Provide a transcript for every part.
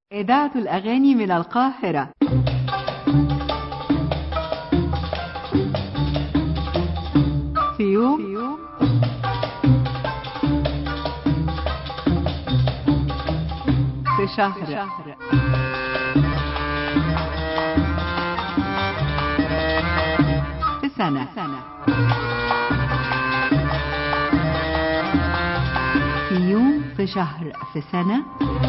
إذاعة الأغاني من القاهرة في يوم في شهر في سنة في يوم في شهر في سنة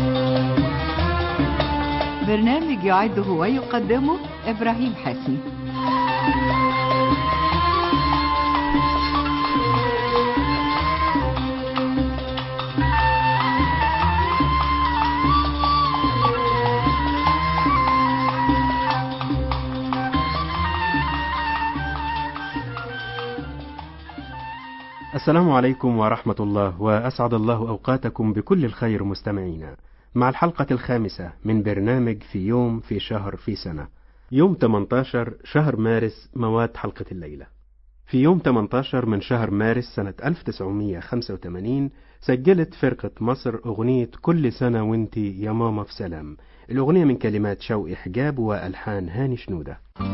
برنامج يعده ويقدمه إبراهيم حسني السلام عليكم ورحمة الله وأسعد الله أوقاتكم بكل الخير مستمعينا مع الحلقة الخامسة من برنامج في يوم في شهر في سنة يوم 18 شهر مارس مواد حلقة الليلة في يوم 18 من شهر مارس سنة 1985 سجلت فرقة مصر أغنية كل سنة وانتي يا ماما في سلام الأغنية من كلمات شوقي حجاب وألحان هاني شنودة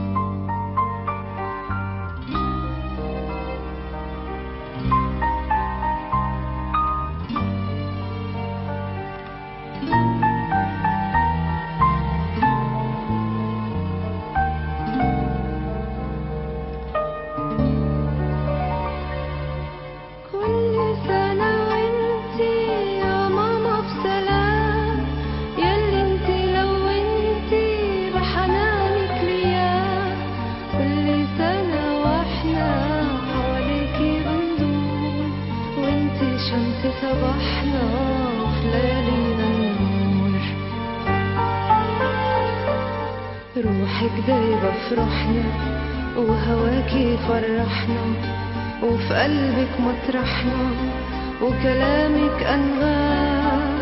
كل سنة وانتي يا ماما في سلام ياللي انتي لو انتي بحنانك ليا كل سنة واحنا حواليكي بندور وانتي شمس صباحنا وفي ليالينا النور روحك دايبة في روحنا وهواكي فرحنا وفي قلبك مطرحنا وكلامك أنغام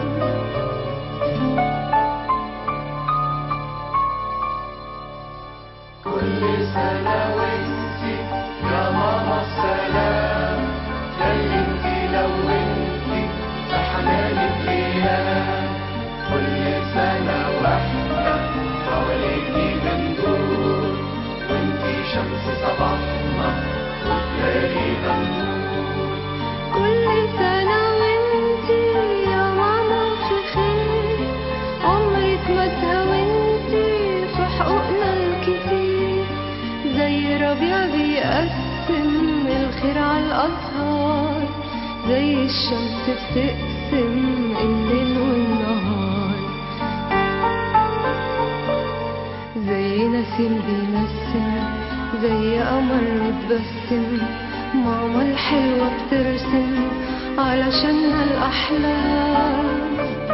كل سنة وانتي يا ماما السلام ياللي انتي لو انتي بحنانك ايام كل سنة واحنا حواليكي بندور وانتي شمس صباحنا وليالينا النور كل سنة وانتي يا ماما في خير عمرك ما تهونتي في حقوقنا الكتير زي ربيع بيقسم الخير على الأزهار زي الشمس بتقسم الليل والنهار زي نسيم بينسم زي قمر بتبسم ماما الحلوة بترسم علشاننا الأحلام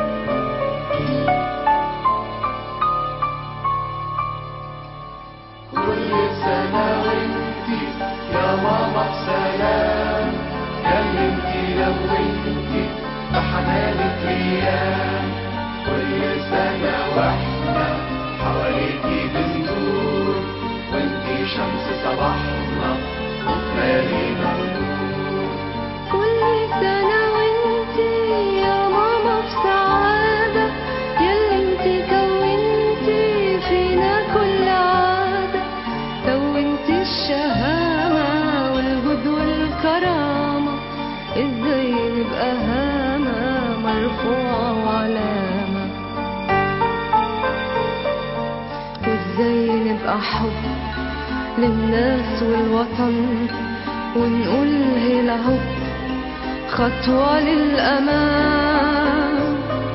كل سنة وانتي يا ماما بسلام ياللي انتي لو انتي بحنانك ايام كل سنة واحنا حواليكي بندور وانتي شمس صباحنا وفلالينا النور كل سنة وانتي يا ماما في سعادة ياللي انتي كونتي فينا كل عادة كونتي الشهامة والجود والكرامة ازاي نبقى هامة مرفوعة وعلامة وازاي نبقى حب للناس والوطن ونقول هلا هوب خطوة للأمام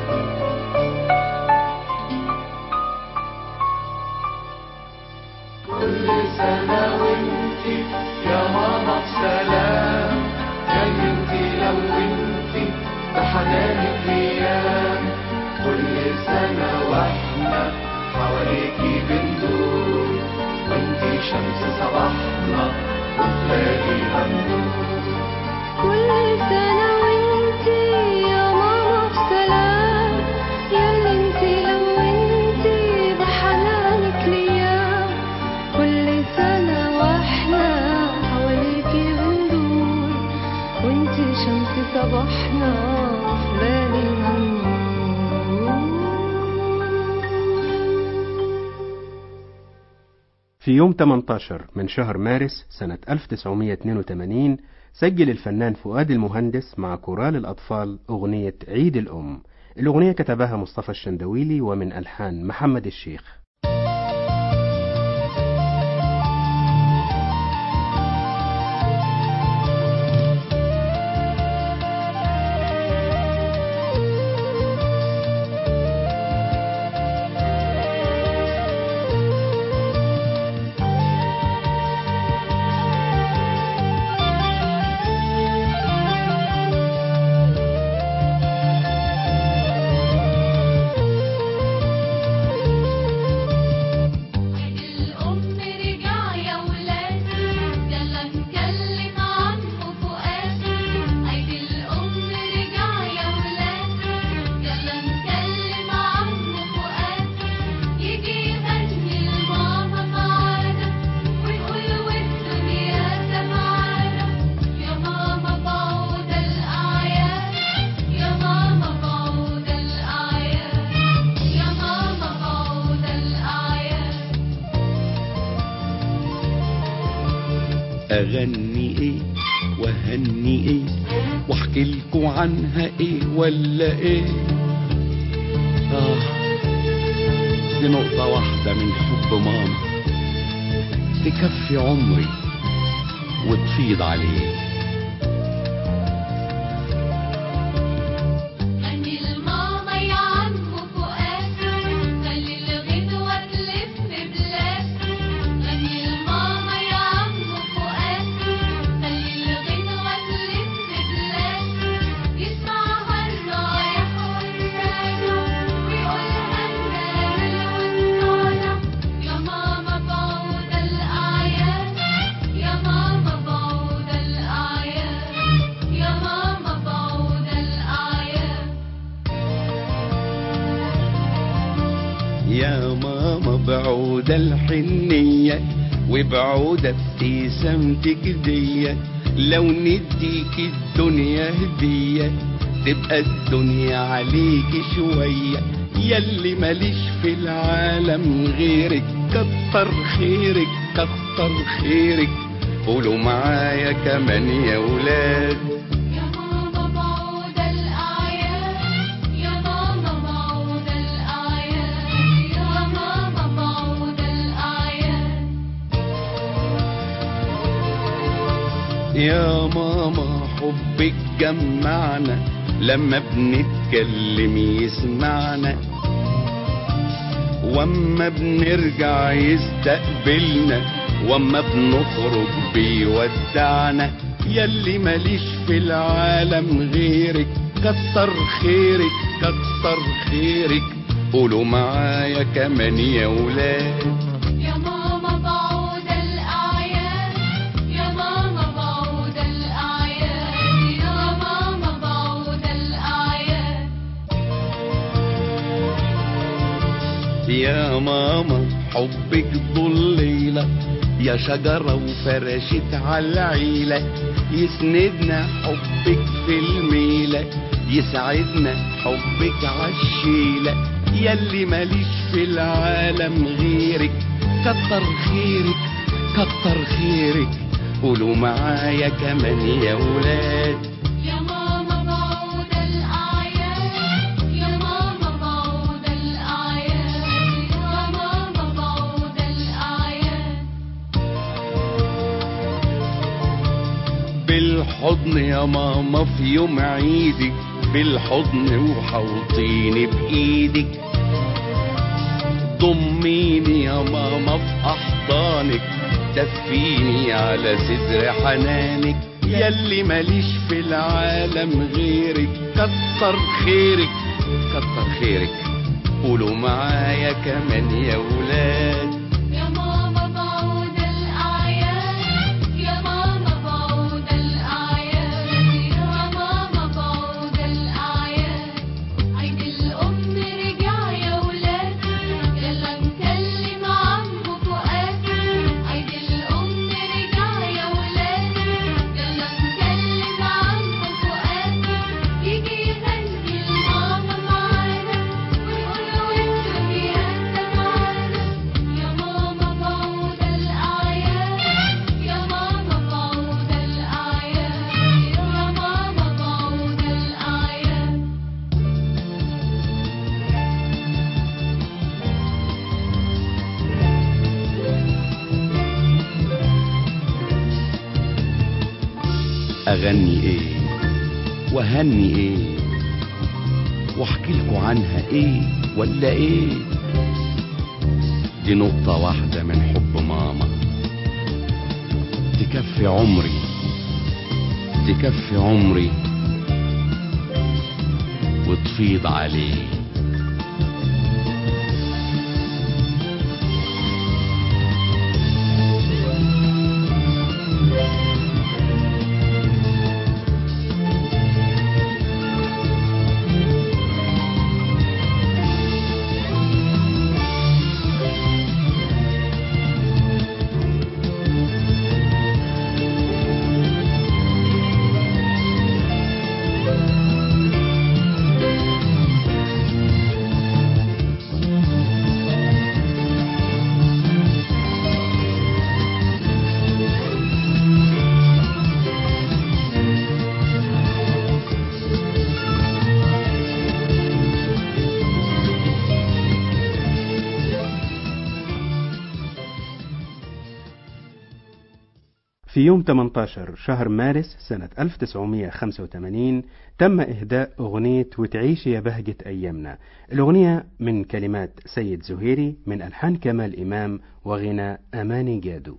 كل سنة وانتي يا ماما بسلام ياللي انتي لو انتي بحنانك ايام كل سنة واحنا حواليكي بندور وانتي شمس صباحنا وفلالينا النور كل سنة وانتي يا ماما في سلام ياللي انتي لو انتي بحنانك ليا كل سنة واحنا حواليكي بندور وانتي شمس صباحنا في ليالينا النور في يوم 18 من شهر مارس سنة 1982 سجل الفنان فؤاد المهندس مع كورال الأطفال أغنية عيد الأم الأغنية كتبها مصطفى الشندويلي ومن ألحان محمد الشيخ عيد الأم رجع يا ولاد يلا نكلم عمو فؤاد عيد الأم رجع يا ولاد يلا نكلم عمو فؤاد يجي يغني لماما معانا ويقول والدنيا سمعانا يا ماما بعود الأعياد يا ماما بعود الأعياد يا ماما بعود الأعياد اغني ايه وهني ايه واحكي لكم عنها ايه ولا ايه اه دي نقطة واحدة من حب ماما تكفي عمري وتفيض عليه غني الماما يا عمو فؤاد خلي الغدوة تلف بلاد غني الماما يا عمو فؤاد خلي الغدوة تلف بلاد يسمعها الرايح والراجع ويقولها النازل والطالع يا ماما بعود الأعياد يا ماما بعود الأعياد يا ماما بعود الأعياد يا ماما بعود الحنية وبعود ابتسامتك دية لو نديك الدنيا هدية تبقى الدنيا عليك شوية يلي ماليش في العالم غيرك كتر خيرك كتر خيرك قولوا معايا كمان يا ولاد يا ماما بعود الأعياد يا ماما بعود الأعياد يا ماما بعود الأعياد يا ماما حبك جمعنا لما بنتكلم يسمعنا واما بنرجع يستقبلنا واما بنخرج بيودعنا يلي ماليش في العالم غيرك كتر خيرك كتر خيرك قولوا معايا كمان يا ولاد يا ماما بعود الأعياد يا ماما بعود الأعياد يا ماما بعود الأعياد يا ماما حبك ضليلة يا شجرة وفرشت على العيلة يسندنا حبك في الميلة يسعدنا حبك عالشيلة يلي ماليش في العالم غيرك كتر خيرك كتر خيرك قولوا معايا كمان يا ولاد يا ماما بعود الأعياد يا ماما بعود الأعياد يا ماما بعود الأعياد بالحضن يا ماما في يوم عيدك بالحضن وحوطيني بايدك ضميني يا ماما في احضانك دفيني على صدر حنانك يلي ماليش في العالم غيرك كتر خيرك كتر خيرك قولوا معايا كمان يا ولاد يا ماما بعود الأعياد يا ماما بعود الأعياد يا ماما بعود الأعياد عيد الأم رجع يا ولاد يلا نكلم عمو فؤاد عيد الأم رجع يا ولاد يلا نكلم عمو فؤاد يجي يغني لماما معانا ويقول والدنيا سمعانا يا اغني ايه وهني ايه واحكي لكم عنها ايه ولا ايه دي نقطة واحدة من حب ماما تكفي عمري تكفي عمري وتفيض عليه في يوم 18 شهر مارس سنة 1985 تم إهداء أغنية وتعيش يا بهجة أيامنا الأغنية من كلمات سيد زهيري من ألحان كمال إمام وغنى أماني جادو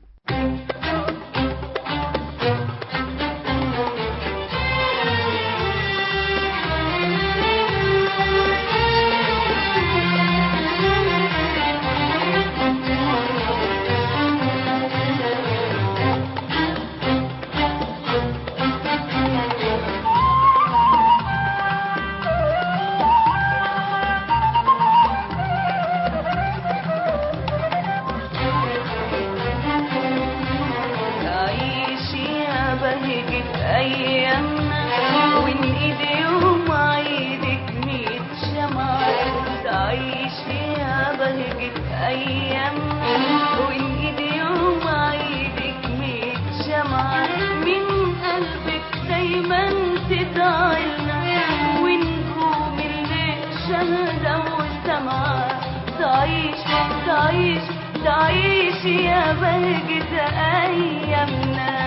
تعيش يا بهجة أيامنا وإن إيدي يوم عيدك ميت شمعة تعيش يا بهجة أيامنا وإن إيدي يوم عيدك ميت شمعة من قلبك دايما تدعيلنا ونقوم الليل شهدة وسمعة تعيش تعيش تعيش يا بهجة أيامنا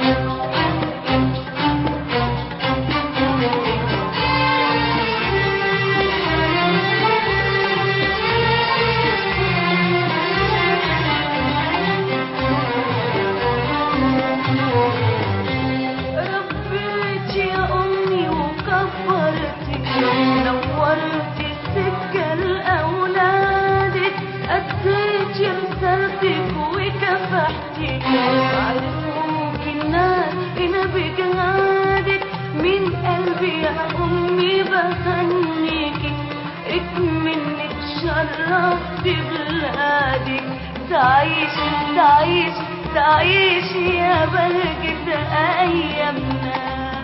ربيت يا أمي وكبرتي نورتي السكة لأولادك أديت رسالتك وكفحتي عرفوك الناس هنا بجهادك من قلبي يا أمي بهنيكي اكمنك شرفت بلادك تعيش تعيش تعيش يا بهجة أيامنا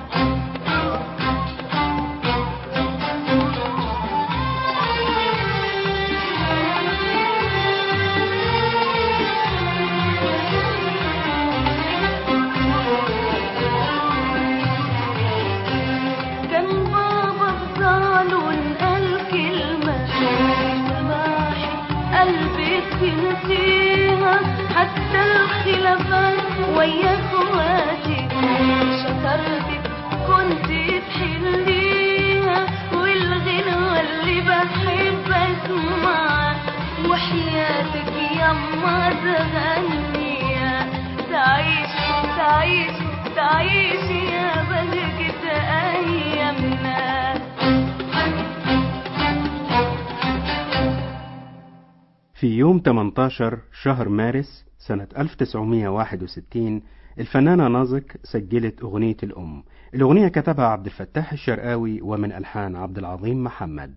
كان بابا بزعله قال كلمة سماحي قلبي تنسيها حتى الخلافات ويا اخواتي شطرتك كنت تحليها والغنوة اللي بحب اسمعها وحياتك يما تغنيها تعيش تعيش تعيش يا بهجة أيامنا في يوم 18 شهر مارس سنة 1961 الفنانة نازك سجلت أغنية الأم الأغنية كتبها عبد الفتاح الشرقاوي ومن ألحان عبد العظيم محمد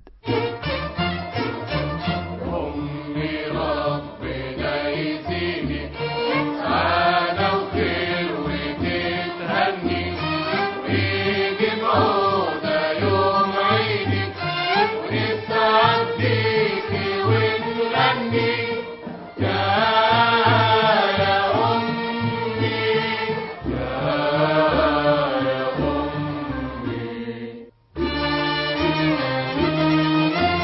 أمي ربنا يزينك سعادة وخير وتتهني ويجي بعودة يوم عيدك ونسعد بيكي ونغني يا يا أمي يا يا أمي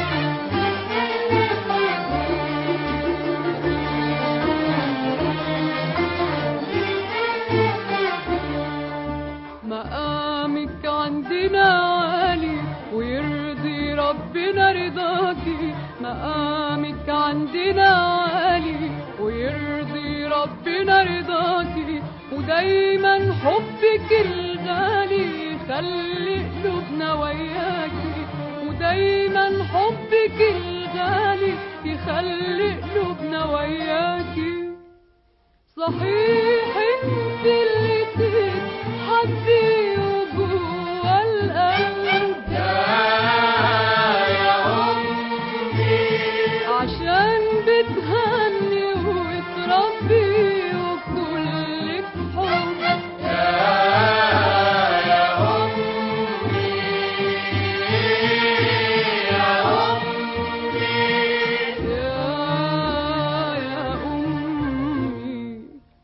عندنا عالي ويرضي ربنا رضاكي ودايما حبك الغالي يخلي قلوبنا وياكي ودايما حبك الغالي يخلي قلوبنا وياكي صحيح انت اللي تتحدي وجوه القلب عشان بتهني وتربي وكلك حب يا يا أمي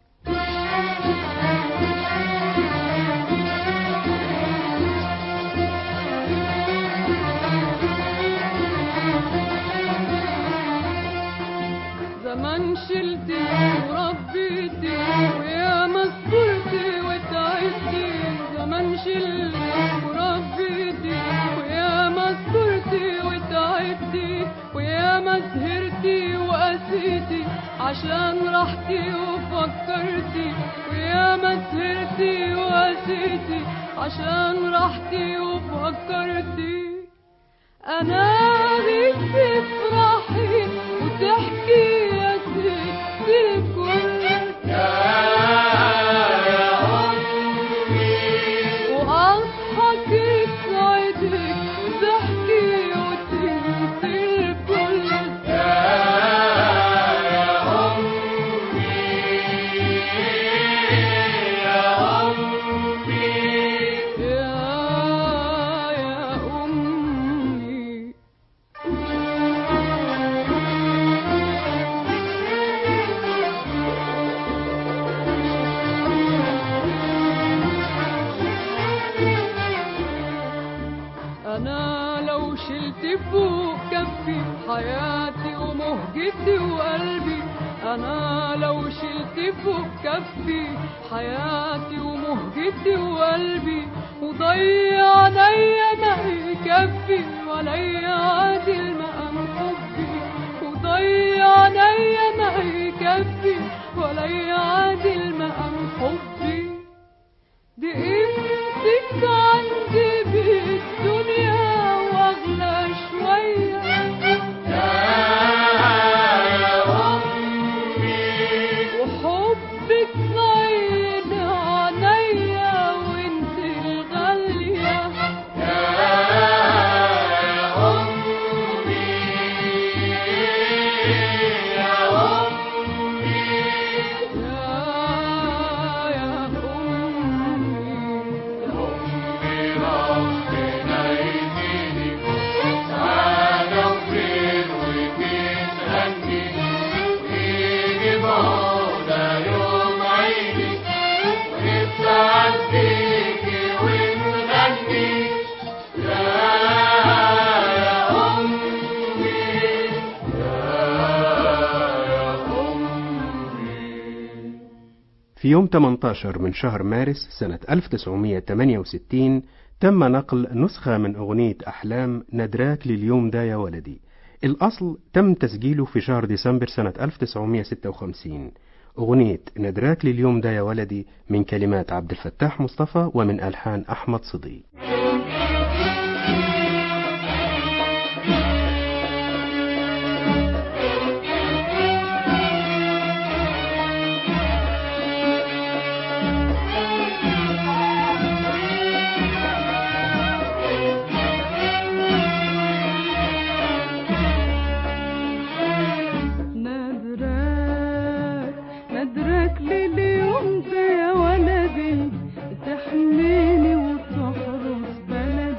زمان شلتي وربيتي ويا مسكرتي وتعبتي زمان شلتي وربيتي ويا مسكرتي وتعبتي ويا ما سهرتي وقسيتي عشان راحتي وفكرتي ويا ما سهرتي وقسيتي عشان راحتي وفكرتي انا بيك تفرحي وتحكي يا ست الكل واضحك تسعدك ضحكي وتنسي الكل يا يا أمي أنا لو شلت فوق كفي حياتي ومهجتي وقلبي أنا لو شلت فوق كفي حياتي ومهجتي وقلبي وضيع عليا ما يكفي ولا يعادل مقام حبي وضيع عليا ما يكفي ولا يعادل مقام حبي دي قيمتك عندي بالدنيا واغلى شوية وحبك صايد عينيا وانت الغالية يا يا أمي في يوم 18 من شهر مارس سنة 1968 تم نقل نسخة من أغنية أحلام ندراك لليوم ده يا ولدي الأصل تم تسجيله في شهر ديسمبر سنة 1956 أغنية ندراك لليوم ده يا ولدي من كلمات عبد الفتاح مصطفى ومن ألحان أحمد صديق ندرك ندرك لليوم ده يا ولدي تحميني وتحرس بلدي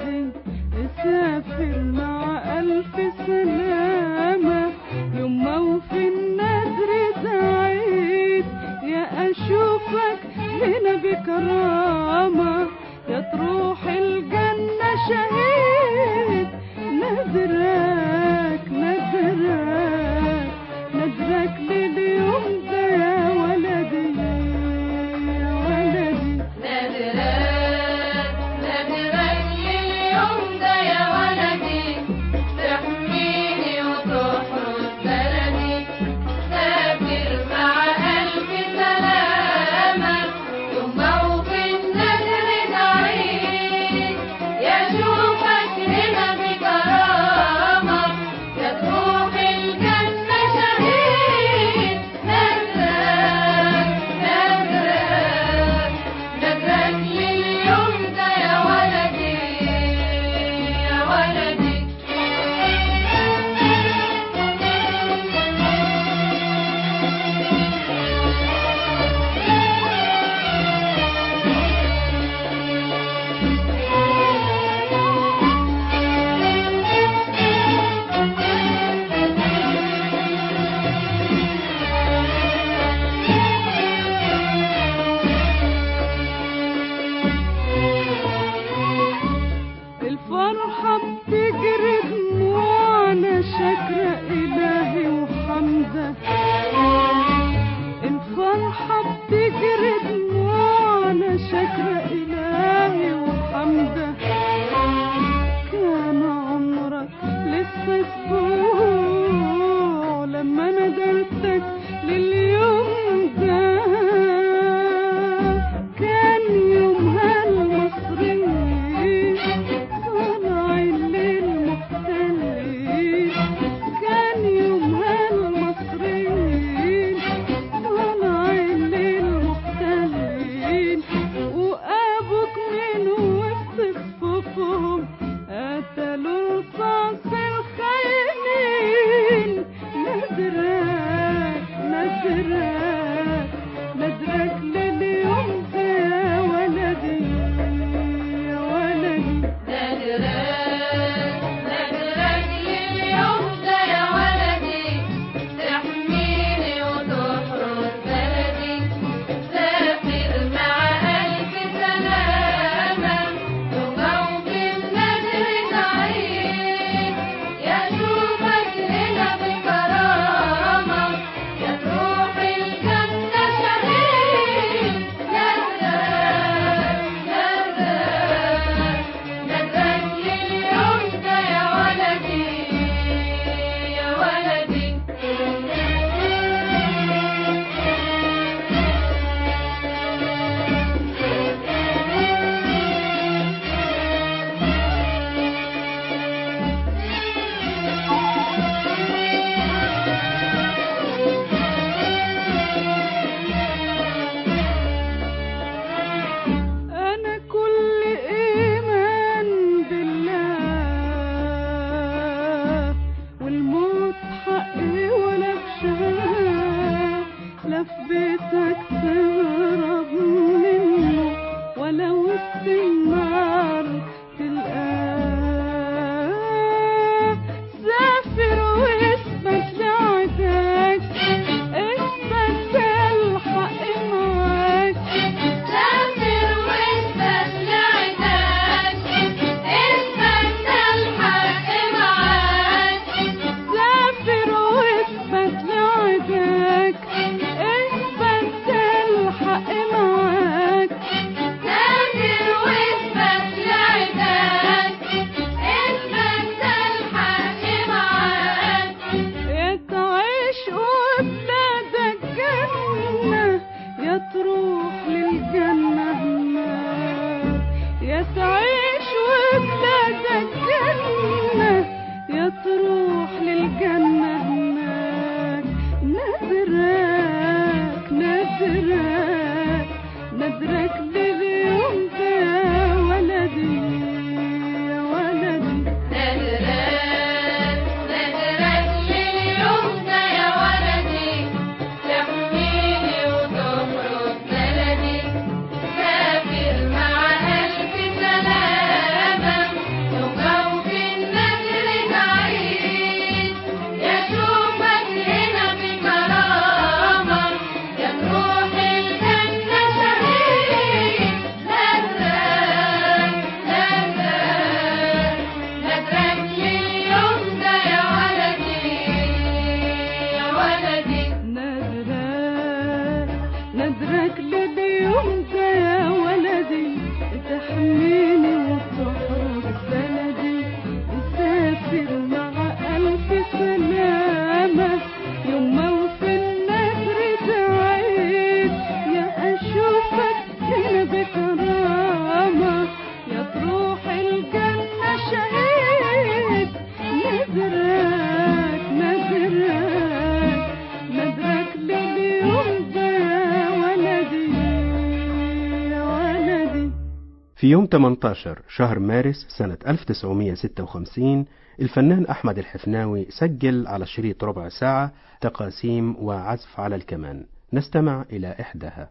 في يوم 18 شهر مارس سنة 1956 الفنان أحمد الحفناوي سجل على شريط ربع ساعة تقاسيم وعزف على الكمان نستمع إلى إحداها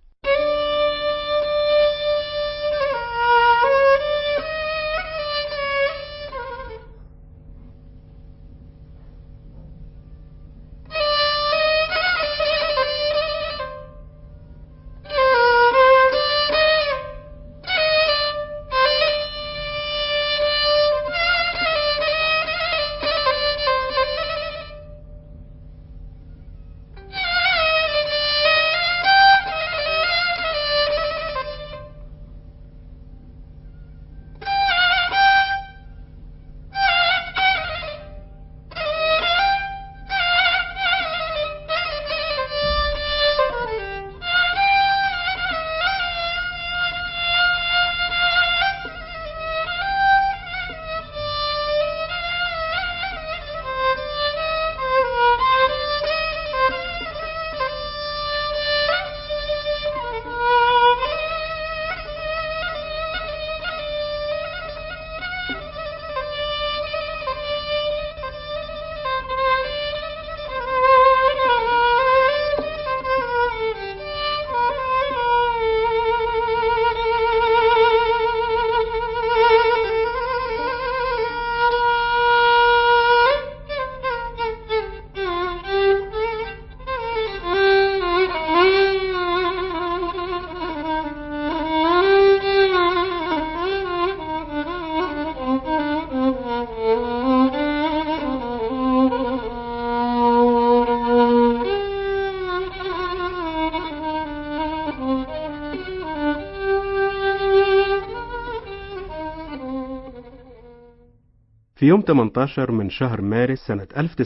في يوم 18 من شهر مارس سنة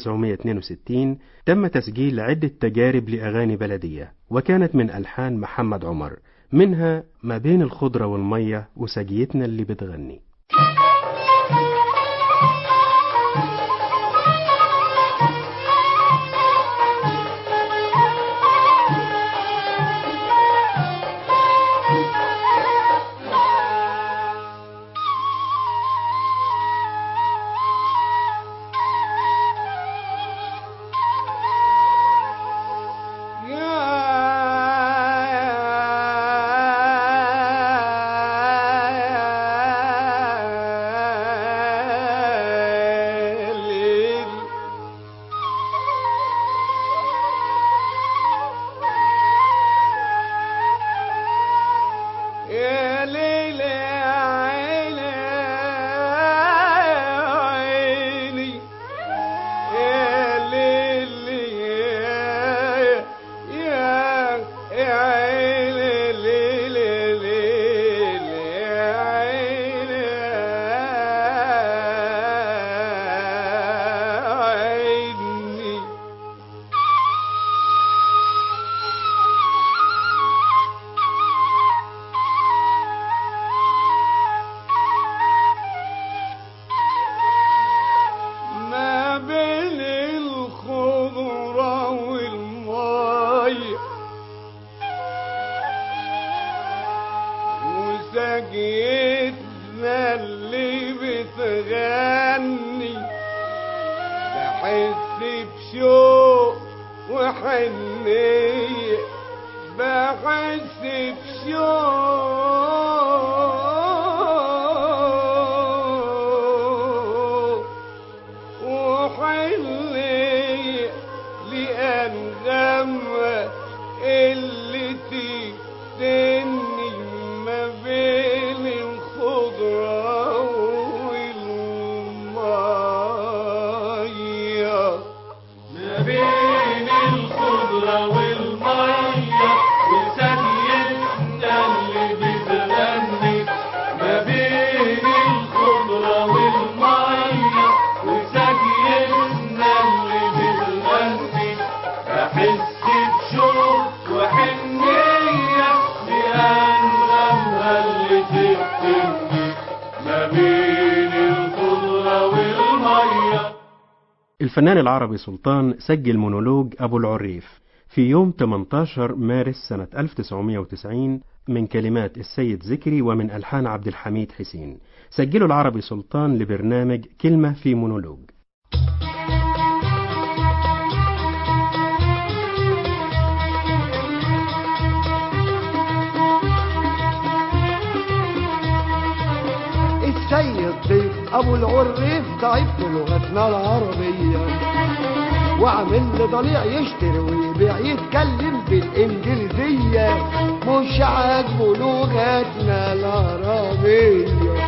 1962 تم تسجيل عدة تجارب لأغاني بلدية وكانت من ألحان محمد عمر منها ما بين الخضرة والمية وسجيتنا اللي بتغني يا ليل يا عيني عيني يا ليل يا يا يا عيني ليل ليل يا عيني عيني ما بين الخضرة والمية وسقيتنا اللي بتغني بحس بشوق وحنية بحس بشوق وحلي لأنغم اللي تدني ما بين الخضرة والمية ما بين الخضرة والمية وسقيتنا اللي بتغني ما بين الخضرة والمية وسقيتنا اللي بتغني بحس بشوق وحنية لأنغمها اللي تفتني ما بين الخضرة والمية الفنان العربي سلطان سجل مونولوج أبو العريف في يوم 18 مارس سنة 1990 من كلمات السيد ذكري ومن ألحان عبد الحميد حسين سجلوا العربي سلطان لبرنامج كلمة في مونولوج السيد ضيف ابو العريف ضعيف في لغتنا العربية وعامل لي ضليع يشتري ويبيع يتكلم بالانجليزية مش عاجبه لغتنا العربية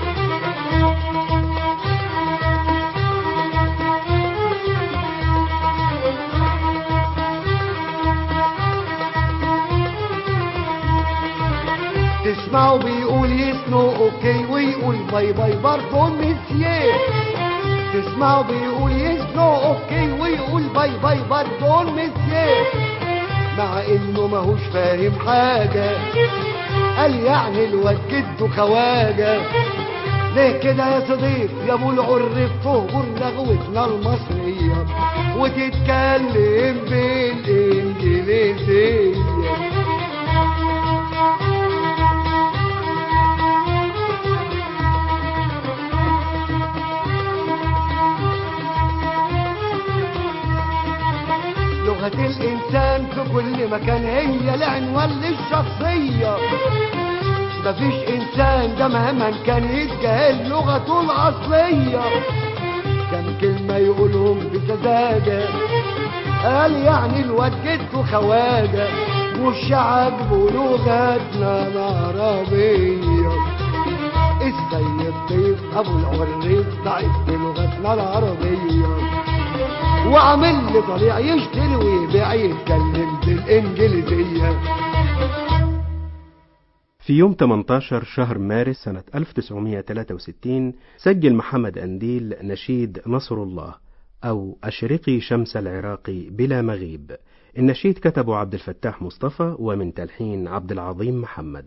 تسمعه بيقول يسنو اوكي ويقول باي باي برضه مسيه تسمعه بيقول يسنو اوكي ويقول باي باي برضه مسيه مع انه ماهوش فاهم حاجة قال يعني الواد جده خواجة ليه كده يا صديق يا ابو العرف تهجر لغوتنا المصرية وتتكلم بالانجليزية لغة الإنسان في كل مكان هي العنوان للشخصية مفيش إنسان ده مهما كان يتجاهل لغته الأصلية كم كلمة يقولهم بسذاجة قال يعني الواد جده خواجة مش عاجبه لغتنا العربية السيد ضيف أبو العريف ضعيف بلغتنا العربية وعامل لي طريق يشتري ويبيع يتكلم بالإنجليزية في يوم 18 شهر مارس سنة 1963 سجل محمد أنديل نشيد نصر الله أو أشرقي شمس العراق بلا مغيب النشيد كتبه عبد الفتاح مصطفى ومن تلحين عبد العظيم محمد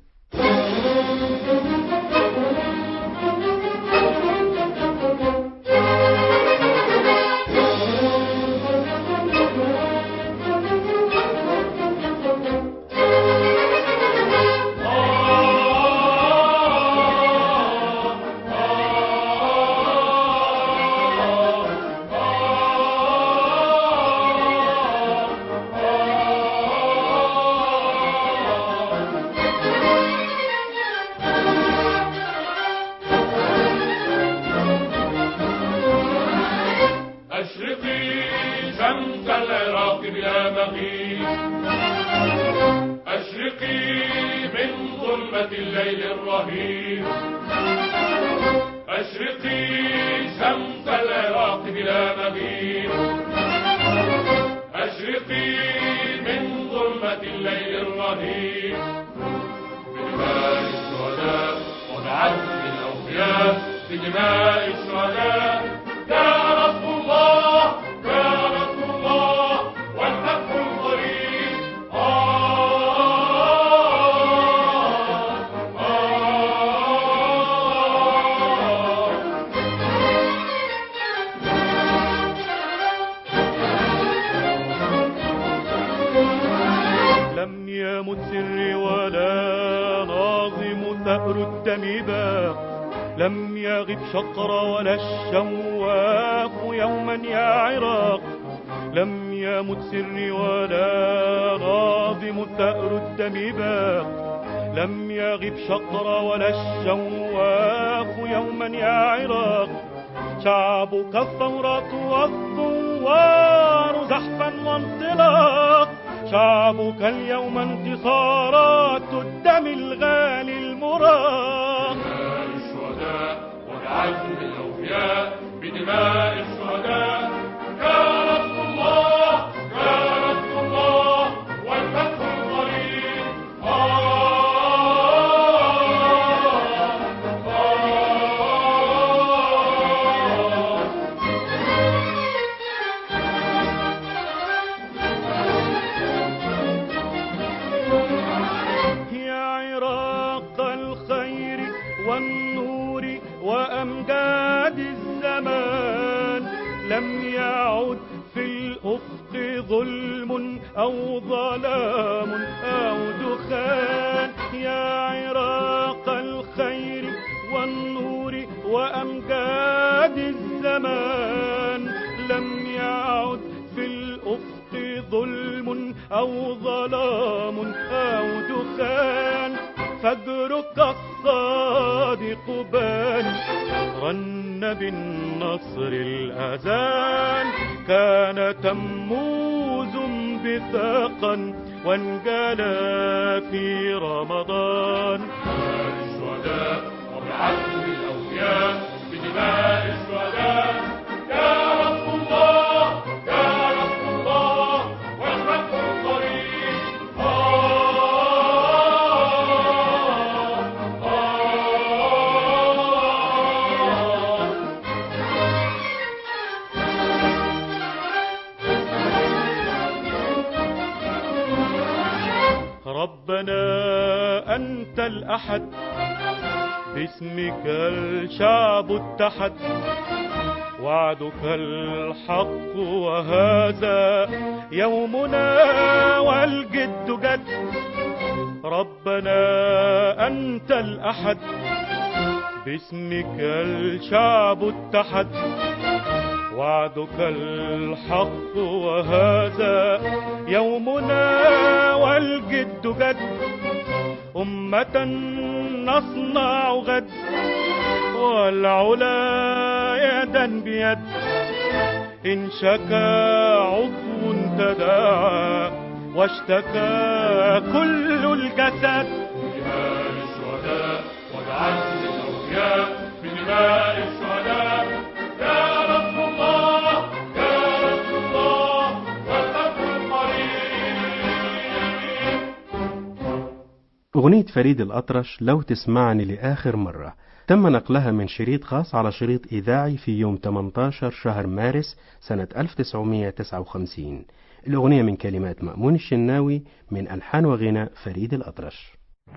أشرقي شمس العراق بلا مغيب أشرقي من ظلمة الليل الرهيب أشرقي شمس العراق بلا مغيب أشرقي من ظلمة الليل الرهيب بدماء الشهداء وبعزم الأوفياء بدماء الشهداء يا رسول الله يا رسول الله والفتح القريب آه آه آه لم يمت سري ولا ناظم ثأر الدم باق لم يغب شقر ولا الشواق يوما يا عراق لم يمت سري ولا ناظم ثأر الدم باق لم يغب شقر ولا الشواق يوما يا عراق شعبك الثورة والثوار زحفا وانطلاق شعبك اليوم انتصارات الدم الغالي المراق بدماء الشهداء وبعزم الأوفياء بدماء الشهداء يا رسول الله يا رسول الله والفتح القريب آه آه يا عراق الخير والنور وأمجاد الزمان لم ظلم أو ظلام أو دخان يا عراق الخير والنور وأمجاد الزمان لم يعد في الأفق ظلم أو ظلام أو دخان فجرك الصادق بان رن بالنصر الأذان كان تموز بثاقا وانجلى في رمضان الشهداء وبعزم الأوفياء بدماء الشهداء يا رب الله يا رب الله والفتح القريب آه آه ربنا أنت الأحد باسمك الشعب اتحد وعدك الحق وهذا يومنا والجد جد ربنا أنت الأحد باسمك الشعب اتحد وعدك الحق وهذا يومنا والجد جد أمة نصنع غد والعلا يدا بيد إن شكا عضو تداعى واشتكى كل الجسد بدماء الشهداء وبعزم الأوفياء بدماء الشهداء يا رب الله يا رب الله والفتح القريب أغنية فريد الأطرش لو تسمعني لآخر مرة تم نقلها من شريط خاص على شريط إذاعي في يوم 18 شهر مارس سنة 1959 الأغنية من كلمات مأمون الشناوي من ألحان وغناء فريد الأطرش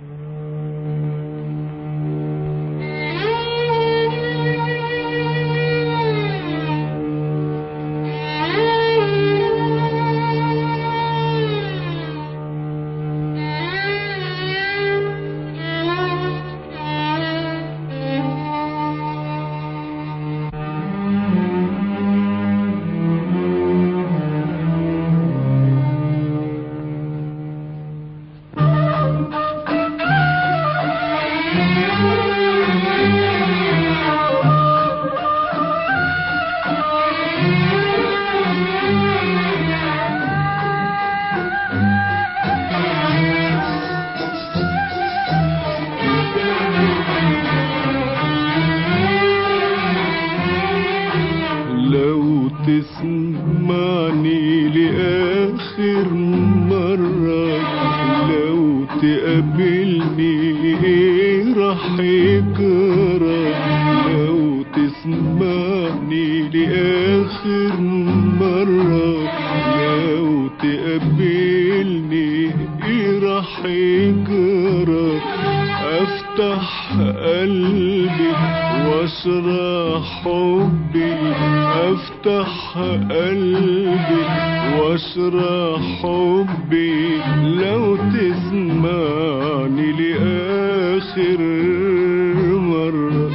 لو تسمعني لآخر مرة لو تقابلني إيه راح يجرى لو تسمعني لآخر مرة لو تقابلني إيه راح يجرى افتح قلبي واشرح حبي افتح قلبي واشرح حبي لو تسمعني لاخر مره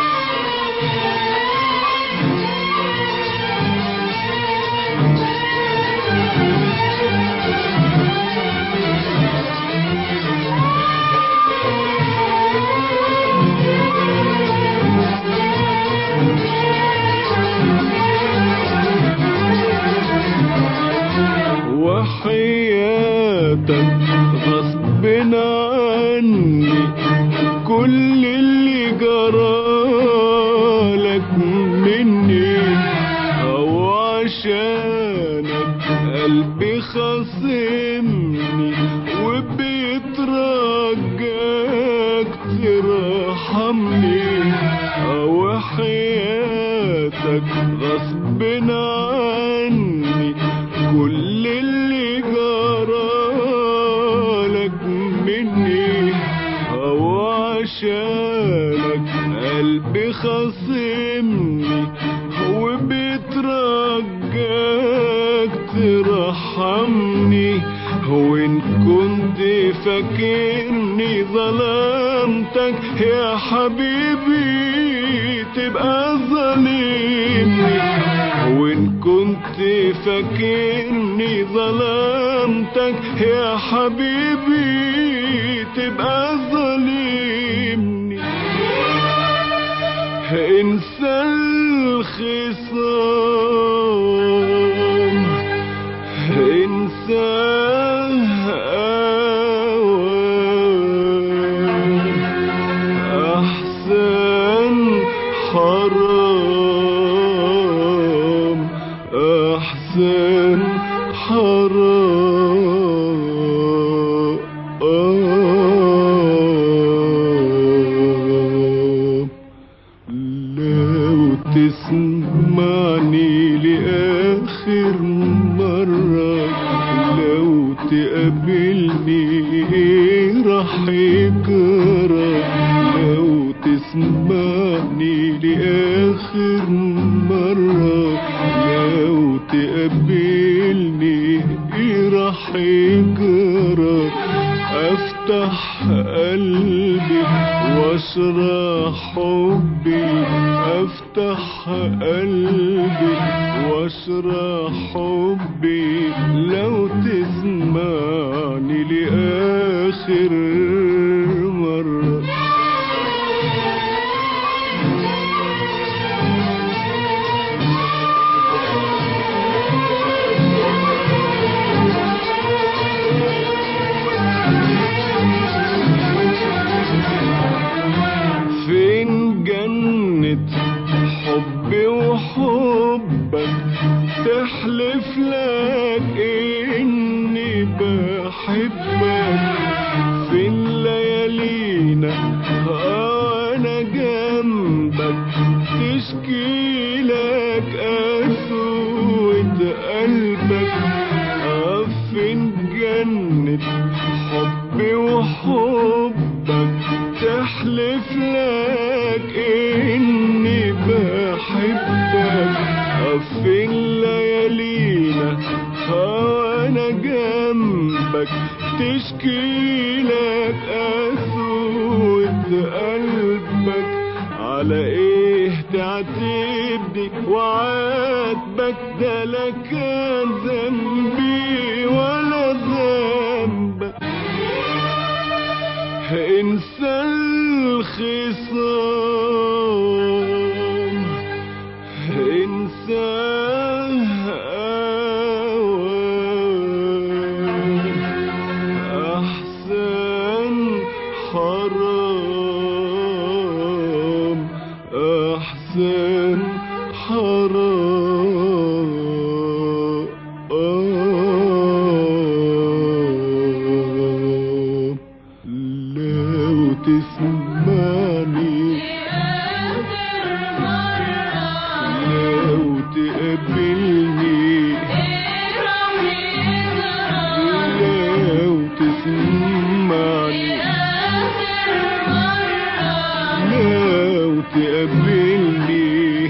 وحياتك غصب عني كل اللي جرالك مني او عشانك قلبي خاصمني وبيترجاك ترحمني او حياتك غصب عني كل اللي جرالك مني او عشانك قلبي خاصمني وبيترجاك ترحمني ترحمني وإن كنت فاكرني ظلمتك يا حبيبي تبقى ظالمني وإن كنت فاكرني ظلمتك يا حبيبي تبقى ظالمني انسى الخصام انسى احسن حرام احسن حرام لو تسمعني لآخر مرة لو تقابلني إيه راح يجرى لو تسمعني لآخر مرة لو تقابلني إيه راح يجرى افتح قلبي واشرح حبي افتح قلبي واشرح حبي لو تسمعني لاخر مره فين جنة حبي وحبك تحلف لك اني بحبك فين ليالينا انا جنبك تشكي لك قسوة قلبك آه فين جنة حبي وحبك تحلف لك اني بحبك فين ليالينا وانا جنبك تشكي لك قسوة قلبك على ايه تعاتبني وعاتبك ده لا كان ذنبي ولا ذنبك انسى الخصام انسى احسن حرام احسن حرام لو تسمعني لو تقابلني لو تسمعني لو تقابلني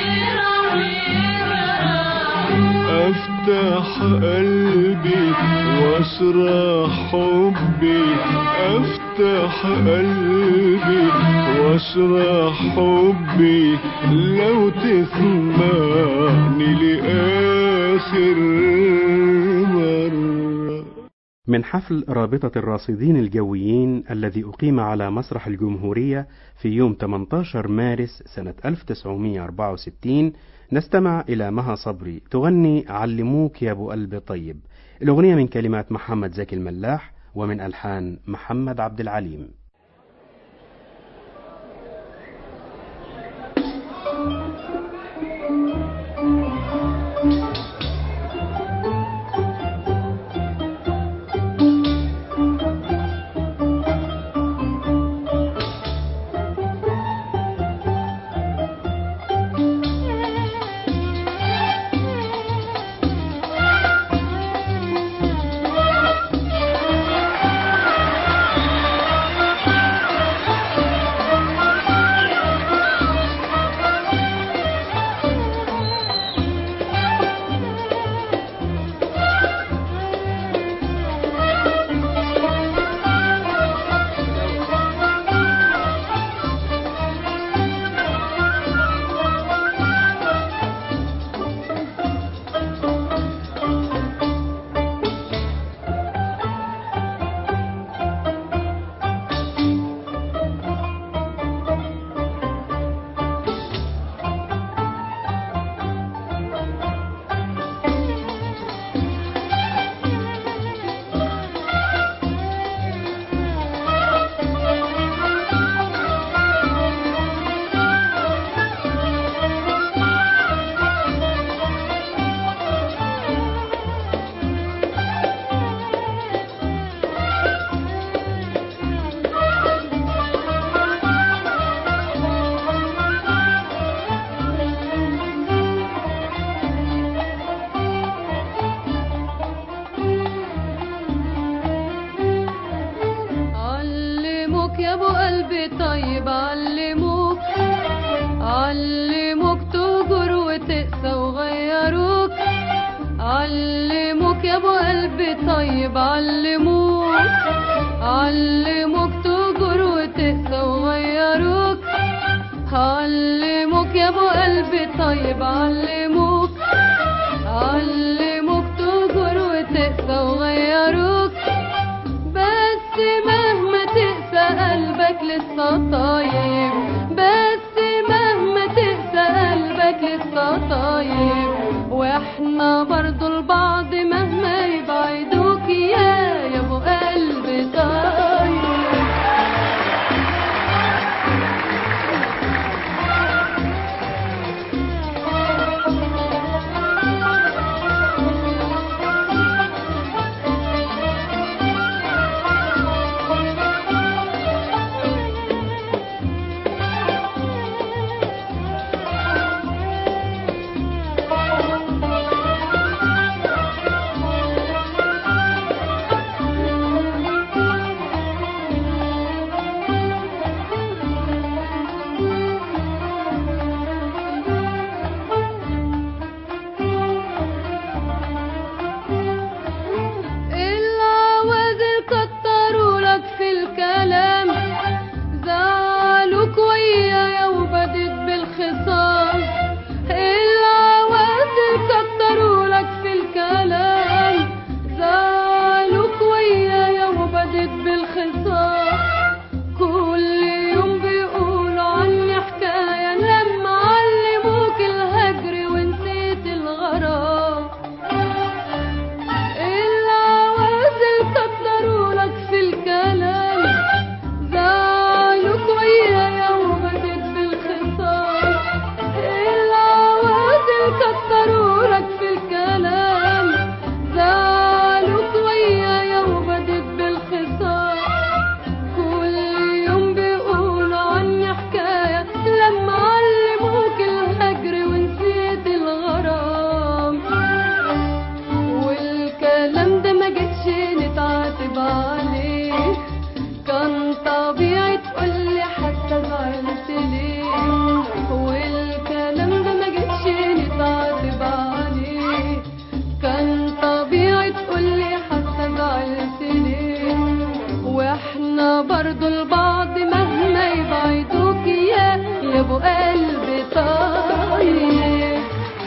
افتح قلبي واشرح حبي افتح قلبي واشرح حبي لو تسمعني لاخر مره من حفل رابطة الراصدين الجويين الذي أقيم على مسرح الجمهورية في يوم 18 مارس سنة 1964 نستمع إلى مها صبري تغني علموك يا أبو قلب طيب الأغنية من كلمات محمد زكي الملاح ومن ألحان محمد عبد العليم يا قلبي طيب علموك علموك تهجر وتقسى وغيروك علموك يا ابو قلبي طيب علموك علموك تهجر وتقسى وغيروك علموك يا ابو قلبي طيب علموك علموك تهجر وتقسى وغيروك بس مهما تقسى قلبك لسه طيب بس مهما تقسى قلبك لسه طيب واحنا برضو لبعض مهما يبعدوك يا يا ابو قلبي طيب العوازل كتروا لك في الكلام زعلوك ويايا وبدت بالخصام العوازل كتروا لك في الكلام زعلوك ويايا وبدت بالخصام كل يوم بيقولوا عني حكاية لما علموك الهجر ونسيت الغرام العوازل كتروا لك في الكلام زعلوك ويايا وبدت بالخصام العوازل كتروا لك في الكلام زعلوك ويايا وبدت بالخصام كل يوم بيقولوا عني حكاية لما علموك الهجر ونسيت الغرام والكلام ده ما جتش نتعاتب عليه كان طبيعي تقولي حتى زعلت ليه والكلام ده ما جتش نتعاتب عليه كان طبيعي تقولي حتى زعلت ليه واحنا برضو لبعض مهما يبعدوك يا يا ابو قلبي طيب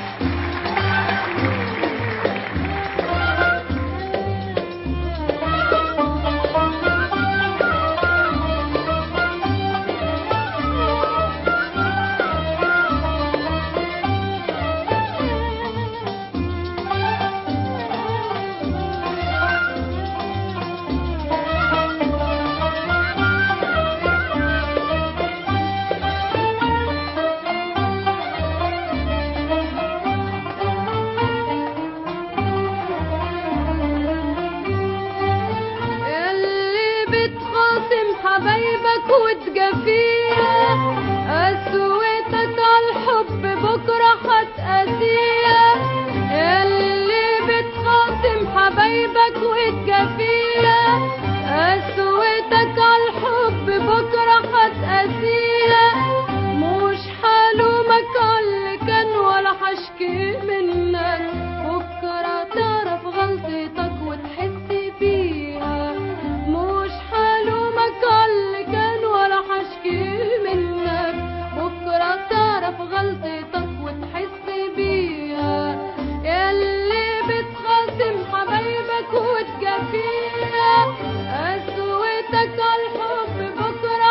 اللي بتخاصم حبايبك وتجافيها قسوتك عالحب بكرة هتقاسيها اللي بتخاصم حبايبك وتجافيها قسوتك عالحب بكرة هتقاسيها مش حلومك عاللي كان ولا حشكي منك بكرة تعرف غلطتك وتحس بيها مش حلومك عاللي كان ولا حشكي منك بكرة تعرف غلطتك وتحس بيها ياللي بتخاصم حبايبك وتجافيها قسوتك عالحب بكرة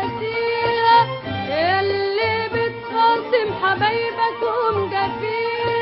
هتقاسيها ياللي بتخاصم حبايبك ومجافيها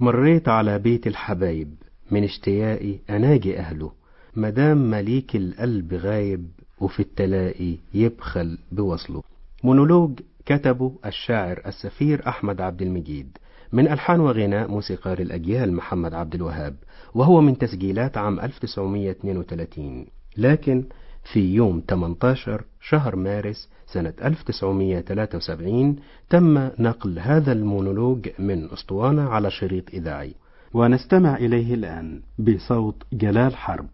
مريت على بيت الحبايب من اشتياقي أناجي أهله مدام مليك القلب غايب وفي التلاقي يبخل بوصله مونولوج كتبه الشاعر السفير أحمد عبد المجيد من ألحان وغناء موسيقار الأجيال محمد عبد الوهاب وهو من تسجيلات عام 1932 لكن في يوم 18 شهر مارس سنة 1973 تم نقل هذا المونولوج من أسطوانة على شريط إذاعي ونستمع إليه الآن بصوت جلال حرب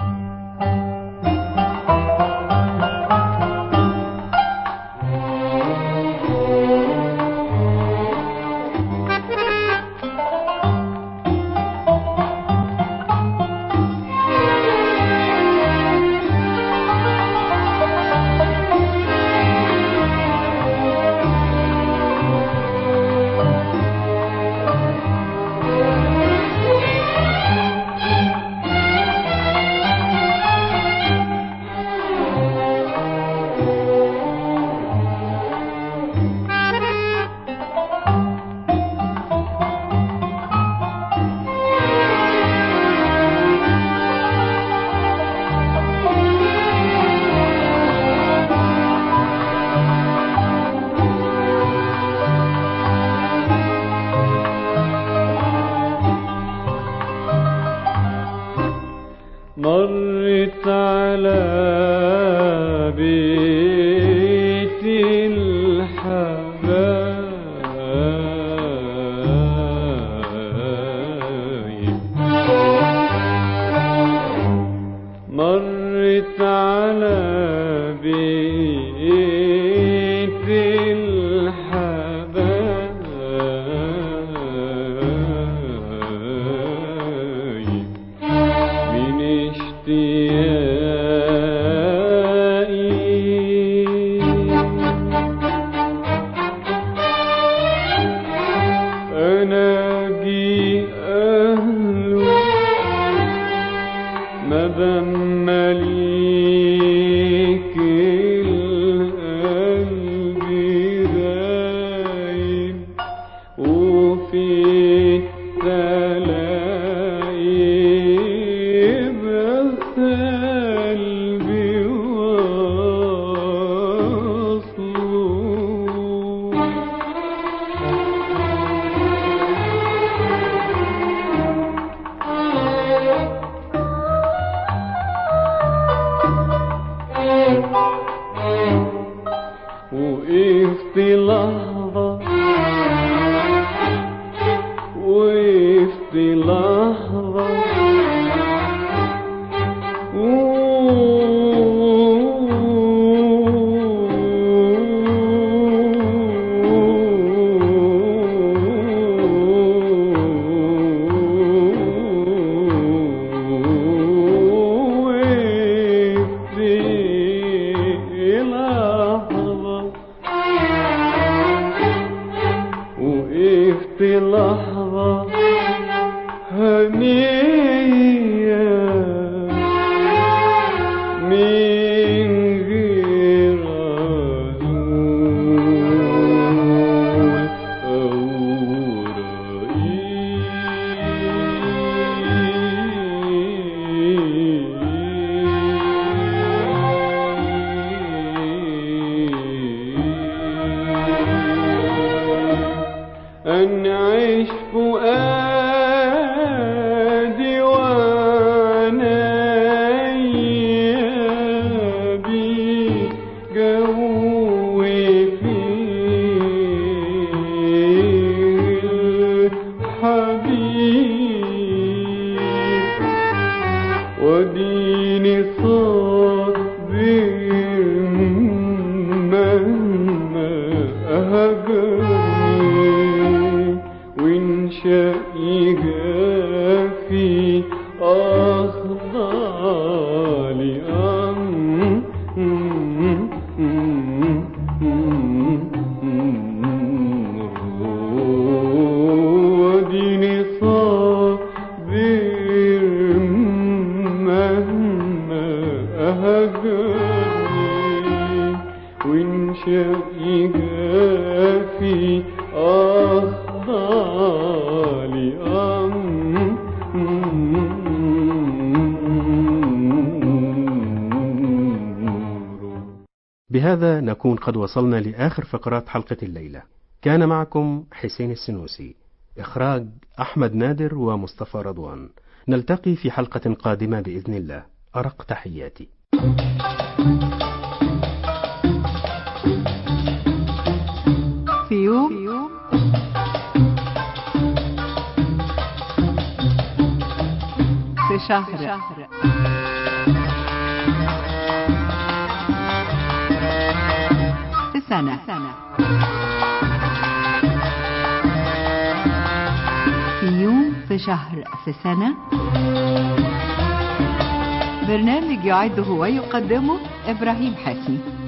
مرت على بيت الحبايب مرت على بيت الحبايب من اشتياقي أناجي أهله مدام مليك القلب غايب وفي تلاقيب قلبي وصله وقفت لحظة وقفت لحظة وقفت لحظة هنية من غير عزول أو رئيس أنعش فؤادي وعنايا بي جوي فيه الحبيب وديني صابر مهما أهجرني وإن شاء في أخضع وديني صابر مهما أهجرني وإن شاء في أخضع الأفضال أمر بهذا نكون قد وصلنا لآخر فقرات حلقة الليلة كان معكم حسين السنوسي إخراج أحمد نادر ومصطفى رضوان نلتقي في حلقة قادمة بإذن الله أرق تحياتي في يوم في شهر في سنة في يوم في شهر في سنة برنامج يعده ويقدمه إبراهيم حسني